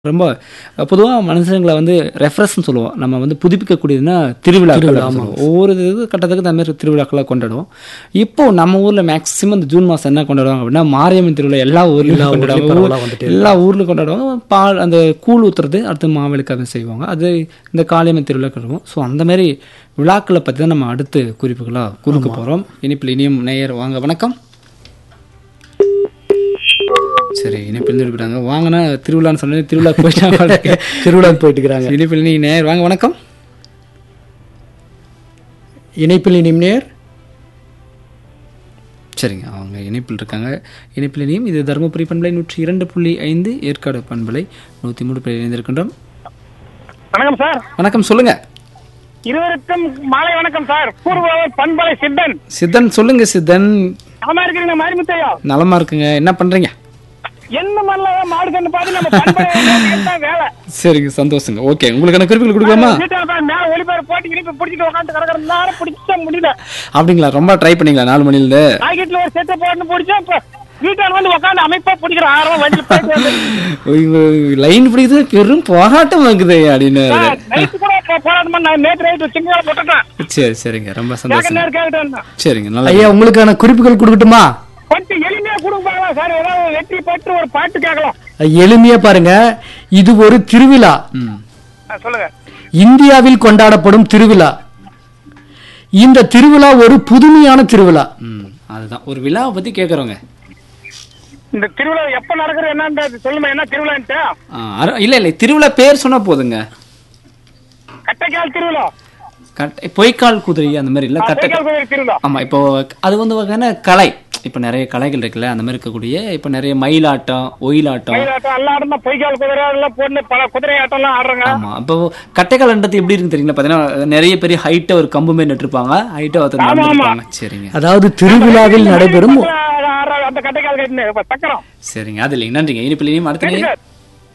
ரொம்ப பொதுவா மனுஷங்களை வந்து ரெஃப்ரெஷ்ன்னு சொல்லுவோம். நம்ம வந்து புதுப்பிக்கக்கூடியதுன்னா திருவிழாக்கள் திருவிழா, அப்படின்னு ஆமா. சொல்லுவோம். ஒவ்வொரு இது கட்டத்துக்கு அந்த மாதிரி திருவிழாக்களா கொண்டாடுவோம். இப்போ நம்ம ஊர்ல மேக்ஸிமம் இந்த ஜூன் மாசம் என்ன கொண்டாடுவாங்க அப்படின்னா, மாரியம்மன் திருவிழா எல்லா எல்லா ஊர்லயும் ஊர்லயும் கொண்டாடுவாங்க. பரவலா ஊர் வந்துட்டே எல்லா ஊர்லயும் கொண்டாடுவாங்க. பால் அந்த கூழ் ஊத்துறது, அடுத்து மாவிளக்கு அதை செய்வாங்க. அது இந்த காளியம்மன் திருவிழா கொண்டாடுவோம். ஸோ அந்த மாதிரி விழாக்களை பத்தி தான் நம்ம அடுத்து குறிப்புகளா கொடுக்க போறோம். இனிப்பில் இனியும் நேயர் வாங்க வணக்கம். சரி இனிப்பில் இருந்து இருக்கிறாங்க வாங்கினா திருவிழான்னு சொன்னது திருவிழா போயிட்டாங்க திருவிழாக்கு போயிட்டு இருக்கிறாங்க இனிப்பில் நீ நேயர் வாங்க வணக்கம் இணைப்பில் இனியும் நேர் சரிங்க அவங்க இணைப்பில் இருக்காங்க இணைப்பில் இனியும் இது தருமபுரி பண்பலை நூற்றி இரண்டு புள்ளி ஐந்து ஏற்காடு பண்பலை நூற்றி மூணு பேர் இணைந்திருக்கின்றோம் வணக்கம் சார் வணக்கம் சொல்லுங்க இருவருக்கும் மாலை வணக்கம் சார் பூர்வவர் பண்பலை சித்தன் சித்தன் சொல்லுங்க சித்தன் நலமா இருக்கிறீங்க மாரிமுத்தையா நலமா இருக்குங்க என்ன பண்றீங்க என்ன மாதிரிலாம் மாடு கண்டு பார்த்து நம்ம பண்பலை தான் வேலை சரிங்க சந்தோஷங்க ஓகே உங்களுக்கான குறிப்புகள் கொடுக்கலாமா வீட்டுல உட்கார்ந்து மேல ஒளிபேர் போட்டு இனிப்பு பிடிச்சிட்டு உட்காந்து கிடக்கிறதுனால பிடிச்ச முடியல அப்படிங்களா ரொம்ப ட்ரை பண்ணீங்களா நாலு மணிலேருந்து பாக்கெட்ல ஒரு செட்டை போட்டு பிடிச்சா இப்ப வீட்டால் வந்து உட்காந்து அமைப்பா பிடிக்கிற ஆர்வம் வண்டியில் போயிட்டு வந்து லைன் பிடிக்கிறது பெரும் போராட்டம் ஆகுது அப்படின்னு நைட்டு கூட போ- போராட்டம் பண்ண நேற்று நைட்டு சிங்களால போட்டுட்டேன் சரி சரிங்க ரொம்ப கேட்க சந்தோஷம் நேரம் கேட்டுட்டேன் சரிங்க நல்லா ஐயா உங்களுக்கான குறிப்புகள் கொடுக்கட்டுமா கொஞ்சம் எளிமையா கொடுப்பாங்களா சார் ஏதாவது வெற்றி பெற்று ஒரு பாட்டு கேட்கலாம் எளிமையா பாருங்க இது ஒரு திருவிழா ம் ஆ, சொல்லுங்க இந்தியாவில் கொண்டாடப்படும் திருவிழா இந்த திருவிழா ஒரு புதுமையான திருவிழா ம் அதுதான் ஒரு விழாவை பத்தி கேட்குறோங்க இந்த திருவிழா எப்ப நடக்குது என்னன்றது சொல்லுமா என்ன திருவிழான்ட்டு இல்ல இல்ல திருவிழா பேர் சொன்னா போதுங்க கட்டைக்கால் திருவிழா கட்டை பொய்க்கால் குதிரை அந்த மாதிரி இல்ல கட்டை கட்டைக்கால் கோயில் திருவிழா ஆமா இப்போ அது வந்து வகையான கலை இப்போ நிறைய கலைகள் இருக்குல்ல அந்த மாதிரி இருக்கக்கூடிய இப்போ நிறைய மயிலாட்டம் ஒயிலாட்டம் மயிலாட்டம் எல்லாம் ஆடுனா பொய்க்கால் குதிரை எல்லாம் போட்டு பல குதிரை ஆட்டம் எல்லாம் ஆடுறாங்க ஆமா இப்போ கட்டைக்கால்ன்றது எப்படி இருக்கு தெரியுங்களா பாத்தீங்கன்னா நிறைய பெரிய ஹைட்டா ஒரு கம்பு மாதிரி நட்டுருப்பாங்க ஹைட்டா ஒருத்தர் ஆமா, ஆமா. நடந்துருப்பாங்க சரிங்க அதாவது திருவிழாவில் நடைபெறும் ஆடுறாங்க, அந்த கட்டைக்கால் கட்டினு இப்ப சக்கரம் சரிங்க அது இல்லைங்க நன்றிங்க இனிப்பில் இனியும் அடுத்த சரி நேயர். சார்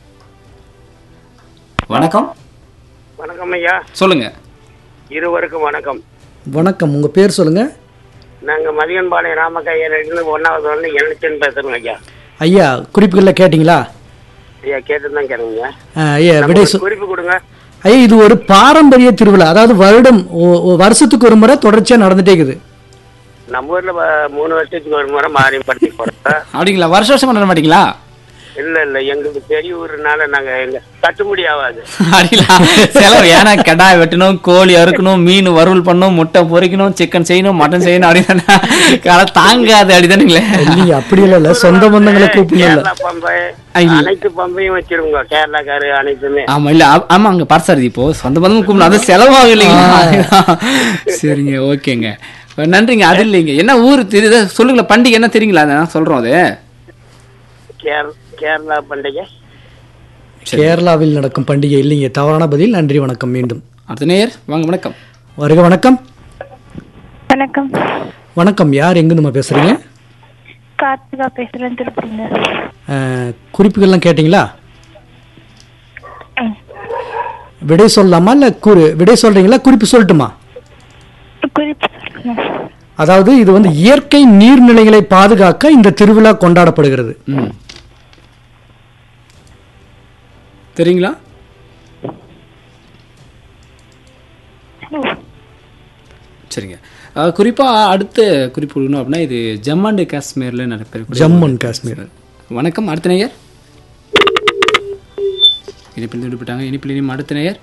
வணக்கம் வணக்கம் ஐயா சொல்லுங்க இருவருக்கும் வணக்கம் வணக்கம் உங்க பேர் சொல்லுங்க நாங்க மதியன்பாளையம் ராமக்கையிலிருந்து ஒன்னாவது வந்து எழுச்சன் பேசுறோம் ஐயா ஐயா குறிப்புகள்ல கேட்டீங்களா ஐயா கேட்டுதான் கேளுங்க ஆ, ஐயா விடை சொ- குறிப்பு கொடுங்க ஐயா இது ஒரு பாரம்பரிய திருவிழா அதாவது வருடம் ஒ- ஒ- வருஷத்துக்கு ஒரு முறை தொடர்ச்சியா நடந்துட்டே இருக்குது நம்ம ஊர்ல வ- மூணு வருஷத்துக்கு ஒரு முறை மாறி படுத்தி போறோம் அப்படிங்களா வருஷ வருஷம் பண்ண மாட்டீங்களா இல்ல இல்ல எங்களுக்கு பெரிய ஊருனால நாங்க எங்க கட்டுப்படி ஆகாது அப்படிங்களா செலவு ஏன்னா கெடா வெட்டணும் கோழி அறுக்கணும் மீன் வறுவல் பண்ணணும் முட்டை பொரிக்கணும் சிக்கன் செய்யணும் மட்டன் செய்யணும் அப்படின்னு கால தாங்காது அப்படிதானுங்களே இல்லைங்க அப்படி இல்ல இல்ல சொந்த பந்தங்களை கூப்பிடல கேரளா பம்பை ஐயோ. அனைத்து பம்பையும் வச்சிருங்க கேரளாக்காரு அனைத்துமே ஆமா இல்ல ஆ- ஆமா அங்க பார்சாரதி இப்போ சொந்த பந்தமும் கூப்பிடணும் அது செலவாகும் இல்லைங்களா சரிங்க ஓகேங்க நன்றிங்க அது இல்லைங்க என்ன ஊர் தெரியுது சொல்லுங்களேன் பண்டிகை என்ன தெரியுங்களா அதை நான் சொல்றோம் அது கேர கேரளா பண்டிகை கேரளாவில் நடக்கும் பண்டிகை இல்லைங்க தவறான பதில் நன்றி வணக்கம் மீண்டும் அடுத்த நேயர் வாங்க வணக்கம் வருக வணக்கம் வணக்கம் வணக்கம் யார் எங்க நம்ம பேசுறீங்க கார்த்திகா பேசுறேன் திருப்பதிங்க அஹ், குறிப்புகள்லாம் கேட்டிங்களா ம். விடை சொல்லலாமா இல்ல குறி விடை சொல்றீங்களா குறிப்பு சொல்லட்டுமா குறிப்பு சொல்லுங்க அதாவது இது வந்து இயற்கை நீர்நிலைகளை பாதுகாக்க இந்த திருவிழா கொண்டாடப்படுகிறது ம் தெரியுங்களா சரிங்க அஹ், குறிப்பா அடுத்த குறிப்பு கொடுக்கணும் அப்படின்னா இது ஜம்மு அண்ட் காஷ்மீர்ல நடைபெறக்கூடிய ஜம்மு அண்ட் காஷ்மீர் வணக்கம் அடுத்த நேயர் இனிப்பில் ஈடுபட்டாங்க இனிப்பில் இனியும் அடுத்த நேயர்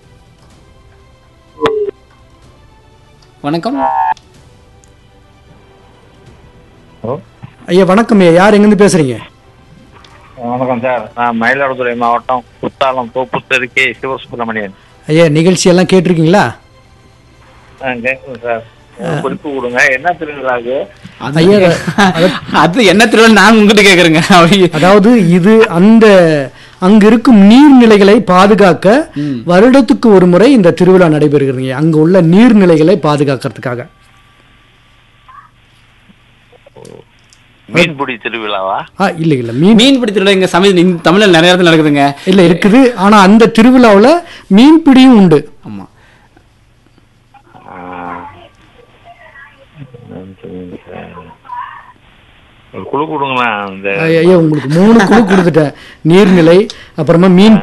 வணக்கம் ஐயா வணக்கம் ஐயா யார் எங்கிருந்து பேசுறீங்க வணக்கம் சார் நான் மயிலாடுதுறை மாவட்டம் குத்தாலம் தோப்புத்தெரு கே சிவசுப்பிரமணியன் ஐயா நிகழ்ச்சி எல்லாம் கேட்டிருக்கீங்களா ஆ, கேட்குது சார் ஒரு குறிப்பு கொடுங்க என்ன திருவிழாக்கு அது ஐயா, அது என்ன திருவிழா நான் உங்ககிட்ட கேக்குறேங்க அவங்க அதாவது இது அந்த அங்க இருக்கும் நீர்நிலைகளை பாதுகாக்க வருடத்துக்கு ஒரு முறை இந்த திருவிழா நடைபெறுகிறதுங்க அங்க உள்ள நீர்நிலைகளை பாதுகாக்கிறதுக்காக மீன்பிடி திருவிழாவா ஆ இல்ல இல்ல மீன் மீன்பிடி திருவிழா இங்க சமய தமிழ்ல நிறைய இடத்துல நடக்குதுங்க இல்ல இருக்குது ஆனா அந்த திருவிழாவுல மீன்பிடியும் உண்டு ஆமா ஆ. நன்றி சார். ஒரு குழு கொடுங்களேன் இந்த ஐயா உங்களுக்கு மூணு குழு கொடுத்துட்டேன் நீர்நிலை அப்புறமா மீன்